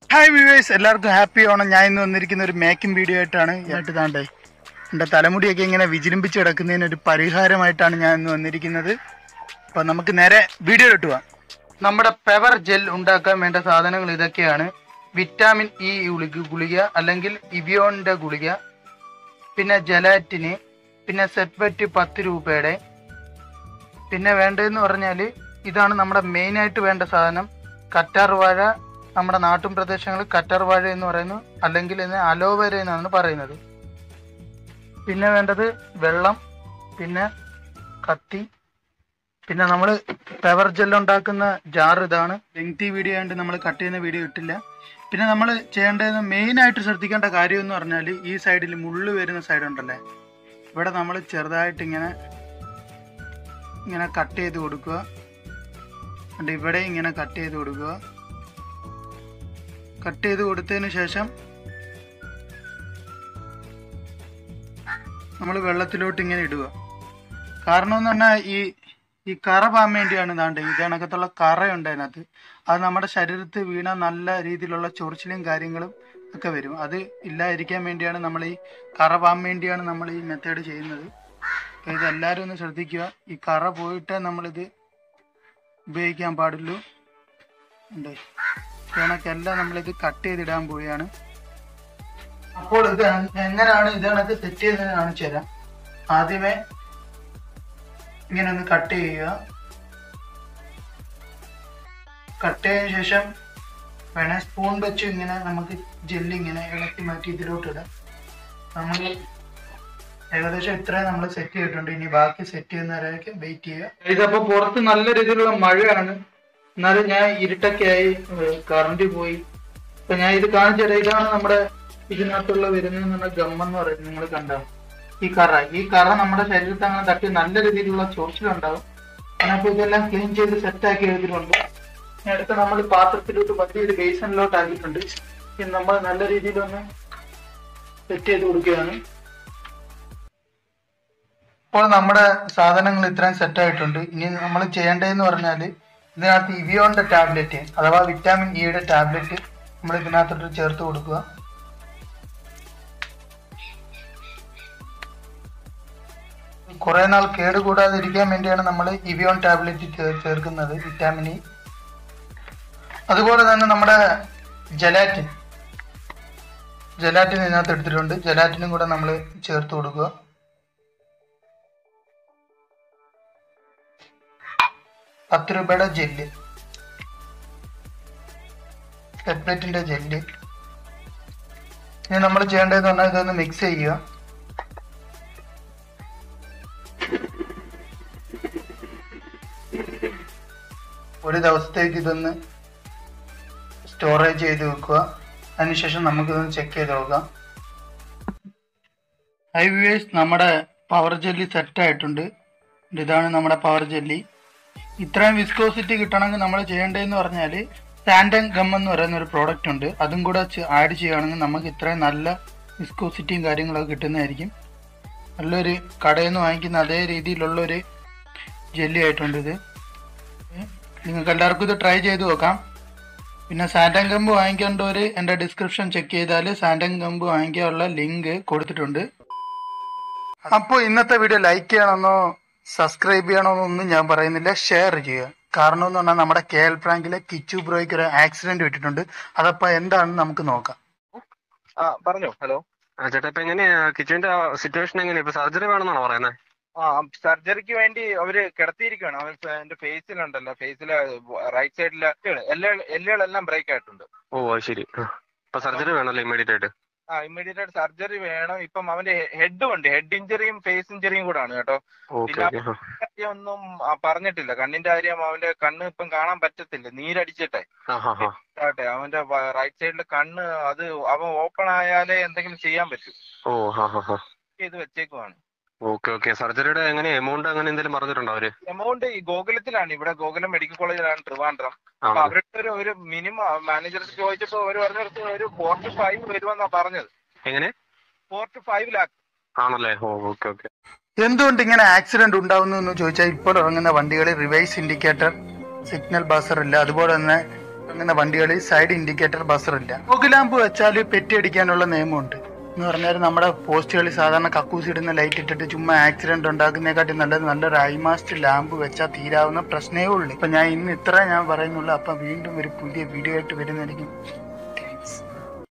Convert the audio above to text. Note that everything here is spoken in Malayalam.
ഹായ് വ്യൂവേഴ്സ് എല്ലാവർക്കും ഹാപ്പി ഓണം ഞാൻ ഇന്ന് വന്നിരിക്കുന്ന ഒരു മേക്കിംഗ് വീഡിയോ ആയിട്ടാണ് ആയിട്ട് താണ്ടേ എൻ്റെ തലമുടിയൊക്കെ ഇങ്ങനെ വിജിലിമ്പിച്ച് കിടക്കുന്നതിന് ഒരു പരിഹാരമായിട്ടാണ് ഞാൻ ഇന്ന് വന്നിരിക്കുന്നത് അപ്പം നമുക്ക് നേരെ വീഡിയോ ഇട്ടുക നമ്മുടെ പെവർ ജെൽ ഉണ്ടാക്കാൻ വേണ്ട സാധനങ്ങൾ ഇതൊക്കെയാണ് വിറ്റാമിൻ ഇ ഗുളിക ഗുളിക അല്ലെങ്കിൽ ഇവിയോണിൻ്റെ ഗുളിക പിന്നെ ജലാറ്റിന് പിന്നെ സെറ്റ്വെറ്റ് പത്ത് രൂപയുടെ പിന്നെ വേണ്ടതെന്ന് പറഞ്ഞാൽ ഇതാണ് നമ്മുടെ മെയിനായിട്ട് വേണ്ട സാധനം കറ്റാർ വാഴ നമ്മുടെ നാട്ടും പ്രദേശങ്ങളിൽ കറ്റാർ വാഴ എന്ന് പറയുന്നു അല്ലെങ്കിൽ ഇതിനെ അലോവേര എന്നാണ് പറയുന്നത് പിന്നെ വേണ്ടത് വെള്ളം പിന്നെ കത്തി പിന്നെ നമ്മൾ പെവർ ജെൽ ഉണ്ടാക്കുന്ന ജാർ ഇതാണ് ലെങ്തി വീഡിയോ ആയതുകൊണ്ട് നമ്മൾ കട്ട് ചെയ്യുന്ന വീഡിയോ ഇട്ടില്ല പിന്നെ നമ്മൾ ചെയ്യേണ്ടത് മെയിനായിട്ട് ശ്രദ്ധിക്കേണ്ട കാര്യം എന്ന് പറഞ്ഞാൽ ഈ സൈഡിൽ മുള്ളു വരുന്ന സൈഡ് ഉണ്ടല്ലേ ഇവിടെ നമ്മൾ ചെറുതായിട്ട് ഇങ്ങനെ ഇങ്ങനെ കട്ട് ചെയ്ത് കൊടുക്കുക എന്നിട്ട് ഇവിടെ ഇങ്ങനെ കട്ട് ചെയ്ത് കൊടുക്കുക കട്ട് ചെയ്ത് കൊടുത്തതിന് ശേഷം നമ്മൾ വെള്ളത്തിലോട്ട് ഇങ്ങനെ ഇടുക കാരണം എന്ന് പറഞ്ഞാൽ ഈ ഈ കറ പാൻ വേണ്ടിയാണ് ഇതാണ്ട് ഇതിനകത്തുള്ള കറയുണ്ട് അതിനകത്ത് അത് നമ്മുടെ ശരീരത്തിൽ വീണ നല്ല രീതിയിലുള്ള ചൊറിച്ചിലും കാര്യങ്ങളും ഒക്കെ വരും അത് ഇല്ലാതിരിക്കാൻ വേണ്ടിയാണ് നമ്മൾ ഈ കറ പാൻ വേണ്ടിയാണ് നമ്മൾ ഈ മെത്തേഡ് ചെയ്യുന്നത് അപ്പോൾ ഇത് എല്ലാവരും ഒന്ന് ശ്രദ്ധിക്കുക ഈ കറ പോയിട്ടേ നമ്മളിത് ഉപയോഗിക്കാൻ പാടുള്ളൂ ഉണ്ട് കണക്കെല്ലാം നമ്മളിത് കട്ട് ചെയ്തിടാൻ പോവുകയാണ് അപ്പോൾ ഇത് എങ്ങനെയാണ് ഇത് കണക്ക് സെറ്റ് ചെയ്തത് കാണിച്ചു തരാം ആദ്യമേ ഇങ്ങനെ ഒന്ന് കട്ട് ചെയ്യുക കട്ട് ചെയ്തതിന് ശേഷം വേണേ സ്പൂൺ വെച്ച് ഇങ്ങനെ നമുക്ക് ജെല്ല് ഇങ്ങനെ ഇളക്കി മാറ്റി ഇതിലോട്ട് ഇടാം നമ്മൾ ഏകദേശം ഇത്രയും നമ്മൾ സെറ്റ് ചെയ്തിട്ടുണ്ട് ഇനി ബാക്കി സെറ്റ് ചെയ്യുന്നവരേക്ക് വെയിറ്റ് ചെയ്യുക ഇതപ്പോ പുറത്ത് നല്ല രീതിയിലുള്ള മഴയാണ് എന്നാലും ഞാൻ ഇരുട്ടൊക്കെ ആയി കറണ്ട് പോയി അപ്പൊ ഞാൻ ഇത് കാണിച്ചു തരാം ഇതാണ് നമ്മുടെ ഇതിനകത്തുള്ള വരുന്ന ഗമ്മെന്ന് പറയുന്നത് നിങ്ങൾ കണ്ടോ ഈ കറ ഈ കറ നമ്മുടെ ശരീരത്തെ അങ്ങനെ തട്ടി നല്ല രീതിയിലുള്ള ചൊറിച്ചിലുണ്ടാവും അതിനപ്പോ ഇതെല്ലാം ക്ലീൻ ചെയ്ത് സെറ്റ് ആക്കി എടുത്തിട്ടുണ്ട് ഇനി അടുത്ത നമ്മൾ പാത്രത്തിലോട്ട് വലിയൊരു ബേസണിലോട്ട് ആക്കിയിട്ടുണ്ട് ഇനി നമ്മൾ നല്ല രീതിയിലൊന്ന് സെറ്റ് ചെയ്ത് കൊടുക്കുകയാണ് ഇപ്പോൾ നമ്മുടെ സാധനങ്ങൾ ഇത്രയും സെറ്റ് ആയിട്ടുണ്ട് ഇനി നമ്മൾ ചെയ്യേണ്ടതെന്ന് പറഞ്ഞാൽ ഇതിനകത്ത് ഇവിയോന്റെ ടാബ്ലറ്റ് അഥവാ വിറ്റാമിൻ ഇയുടെ ടാബ്ലറ്റ് നമ്മൾ ഇതിനകത്തോട്ട് ചേർത്ത് കൊടുക്കുക കുറെ നാൾ കേടുകൂടാതിരിക്കാൻ വേണ്ടിയാണ് നമ്മൾ ഇവിയോൺ ടാബ്ലറ്റ് ചേർക്കുന്നത് വിറ്റാമിൻ ഇ അതുപോലെ തന്നെ നമ്മുടെ ജലാറ്റിൻ ജലാറ്റിൻ ഇതിനകത്ത് എടുത്തിട്ടുണ്ട് ജലാറ്റിനും കൂടെ നമ്മൾ ചേർത്ത് കൊടുക്കുക പത്ത് രൂപയുടെ ജെല്ല് പെപ്ലെറ്റിന്റെ ജെല്ല് ഇനി നമ്മൾ ചെയ്യേണ്ടതെന്ന് പറഞ്ഞാൽ ഇതൊന്ന് മിക്സ് ചെയ്യുക ഒരു ദിവസത്തേക്ക് ഇതൊന്ന് സ്റ്റോറേജ് ചെയ്ത് വെക്കുക അതിനുശേഷം നമുക്കിതൊന്ന് ചെക്ക് ചെയ്ത് നോക്കാം ഹൈ വ്യൂവേഴ്സ് നമ്മുടെ പവർ ജെല്ലി സെറ്റ് ആയിട്ടുണ്ട് ഇതാണ് നമ്മുടെ പവർ ജെല്ലി ഇത്രയും വിസ്കോസിറ്റി കിട്ടണമെങ്കിൽ നമ്മൾ ചെയ്യേണ്ടതെന്ന് പറഞ്ഞാൽ സാൻഡൻ ഗം എന്ന് പറയുന്ന ഒരു പ്രോഡക്റ്റ് ഉണ്ട് അതും കൂടെ ആഡ് ചെയ്യുകയാണെങ്കിൽ നമുക്ക് ഇത്രയും നല്ല വിസ്കോസിറ്റിയും കാര്യങ്ങളൊക്കെ കിട്ടുന്നതായിരിക്കും നല്ലൊരു കടയിൽ നിന്ന് വാങ്ങിക്കുന്ന അതേ രീതിയിലുള്ള ഒരു ജെല്ലി ആയിട്ടുണ്ട് ഇത് നിങ്ങൾക്ക് എല്ലാവർക്കും ഇത് ട്രൈ ചെയ്ത് നോക്കാം പിന്നെ സാൻഡൻ ഗമ്പ് വാങ്ങിക്കേണ്ടവർ എൻ്റെ ഡിസ്ക്രിപ്ഷൻ ചെക്ക് ചെയ്താൽ സാൻഡൻ ഗമ്പ് വാങ്ങിക്കാനുള്ള ലിങ്ക് കൊടുത്തിട്ടുണ്ട് അപ്പോൾ ഇന്നത്തെ വീഡിയോ ലൈക്ക് ചെയ്യണമെന്നോ സബ്സ്ക്രൈബ് ചെയ്യണമെന്നോ ഒന്നും ഞാൻ പറയുന്നില്ല ഷെയർ ചെയ്യുക കാരണം എന്ന് പറഞ്ഞാൽ നമ്മുടെ കെ എൽ പ്രാങ്കിലെ കിച്ചു ബ്രോയ്ക്ക് ഒരു ആക്സിഡന്റ് പറ്റിയിട്ടുണ്ട് അതപ്പോൾ എന്താണെന്ന് നമുക്ക് നോക്കാം ആ പറഞ്ഞോ ഹലോ ആ ചേട്ടാ ഇപ്പൊ എങ്ങനെയാ കിച്ചുവിന്റെ സിറ്റുവേഷൻ എങ്ങനെയാ ഇപ്പൊ സർജറി വേണമെന്നാണോ പറയുന്നത് ആ സർജറിക്ക് വേണ്ടി അവര് കിടത്തിയിരിക്കുകയാണ് അവൻ എന്റെ ഫേസിലുണ്ടല്ലോ ഫേസിലെ റൈറ്റ് സൈഡിലെ എല്ലാ എല്ലുകളെല്ലാം ബ്രേക്ക് ആയിട്ടുണ്ട് ഓ അത് ശരി ആ. ഇപ്പൊ സർജറി വേണമല്ലോ ഇമ്മീഡിയറ്റ് ആയിട്ട് ആ ഇമ്മീഡിയറ്റ് ആയിട്ട് സർജറി വേണം ഇപ്പം അവന്റെ ഹെഡും ഉണ്ട് ഹെഡ് ഇഞ്ചറിയും ഫേസ് ഇഞ്ചറിയും കൂടാണ് കേട്ടോ ഓക്കെ ഇല്ല. ഓക്കെ കാര്യം ഒന്നും ആ, പറഞ്ഞിട്ടില്ല കണ്ണിന്റെ കാര്യം അവന്റെ കണ്ണ് ഇപ്പം കാണാൻ പറ്റത്തില്ല നീരടിച്ചിട്ടെ ആ ഹാ ഹാ ആട്ടെ അവന്റെ റൈറ്റ് സൈഡിലെ കണ്ണ് അത് അവൻ ഓപ്പൺ ആയാലേ എന്തെങ്കിലും ചെയ്യാൻ പറ്റൂ ഓ ഹാ ഹാ ഹാ ചെയ്ത് വെച്ചേക്കുവാണ് ഓക്കെ ഓക്കെ സർജറിയുടെ എങ്ങനെ എമൗണ്ട് അങ്ങനെ എന്തെങ്കിലും പറഞ്ഞിട്ടുണ്ടോ അവര് എമൗണ്ട് ഈ ഗോകുലത്തിലാണ് ഇവിടെ ഗോകുലം മെഡിക്കൽ കോളേജിലാണ് ട്രിവാൻഡ്രം ആ അപ്പൊ അവരുടെ ഒരു ഒരു മിനിമം മാനേജർ ചോദിച്ചപ്പോ അവര് പറഞ്ഞിടത്ത് ഒരു ഫോർ ടു ഫൈവ് വരുമെന്നാ പറഞ്ഞത് എങ്ങനെ ഫോർ ടു ഫൈവ് ലാക്ക് ആണല്ലേ ഓ ഓക്കെ ഓക്കെ എന്തുകൊണ്ട് ഇങ്ങനെ ആക്സിഡന്റ് ഉണ്ടാവുന്നു എന്ന് ചോദിച്ചാൽ ഇപ്പോൾ ഇറങ്ങുന്ന വണ്ടികളിൽ റിവേഴ്സ് ഇൻഡിക്കേറ്റർ സിഗ്നൽ ബസർ ഇല്ല അതുപോലെ തന്നെ അങ്ങനെ വണ്ടികളിൽ സൈഡ് ഇൻഡിക്കേറ്റർ ബസറില്ല ഫോഗ് ലാമ്പ് വെച്ചാൽ പെറ്റി അടിക്കാനുള്ള നിയമമുണ്ട് എന്ന് പറഞ്ഞാൽ നമ്മുടെ പോസ്റ്റുകളിൽ സാധാരണ കക്കൂസ് ഇടുന്ന ലൈറ്റ് ഇട്ടിട്ട് ചുമ്മാ ആക്സിഡന്റ് ഉണ്ടാക്കുന്നതിനെക്കാട്ടി നല്ലത് നല്ലൊരു ഐമാസ്റ്റ് ലാമ്പ് വെച്ചാൽ തീരാവുന്ന പ്രശ്നമേ ഉള്ളൂ ഇപ്പൊ ഞാൻ ഇന്ന് ഇത്ര ഞാൻ പറയുന്നുള്ളൂ അപ്പൊ വീണ്ടും ഒരു പുതിയ വീഡിയോ ആയിട്ട് വരുന്നതായിരിക്കും